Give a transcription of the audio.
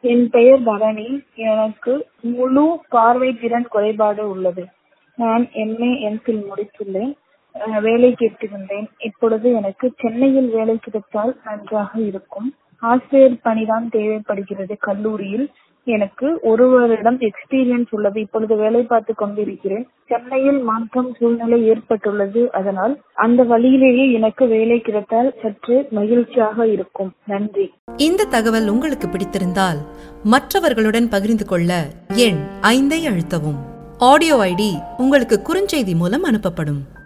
என் பெயர் பரணி எனக்கு முழு பார்வை திறன் குறைபாடு உள்ளது நான் எம்ஏ எம்ஃபில் முடித்துள்ளேன் அஹ், வேலை கேட்டிருந்தேன் இப்பொழுது எனக்கு சென்னையில் வேலை கிடைத்தால் நன்றாக இருக்கும் ஆசிரியர் பணிதான் தேவைப்படுகிறது கல்லூரியில் எனக்கு ஒரு வருடம் எக்ஸ்பீரியன்ஸ் உள்ளது இப்பொழுது வேலை பார்த்து கொண்டிருக்கிறேன் சென்னையில் மாற்றம் சூழ்நிலை ஏற்பட்டுள்ளது அதனால் அந்த வழியிலேயே எனக்கு வேலை கிடைத்தால் சற்று மகிழ்ச்சியாக இருக்கும் நன்றி இந்த தகவல் உங்களுக்கு பிடித்திருந்தால் மற்றவர்களுடன் பகிர்ந்து கொள்ள எண் ஐந்தை அழுத்தவும் ஆடியோ ஐடி உங்களுக்கு குறுஞ்செய்தி மூலம் அனுப்பப்படும்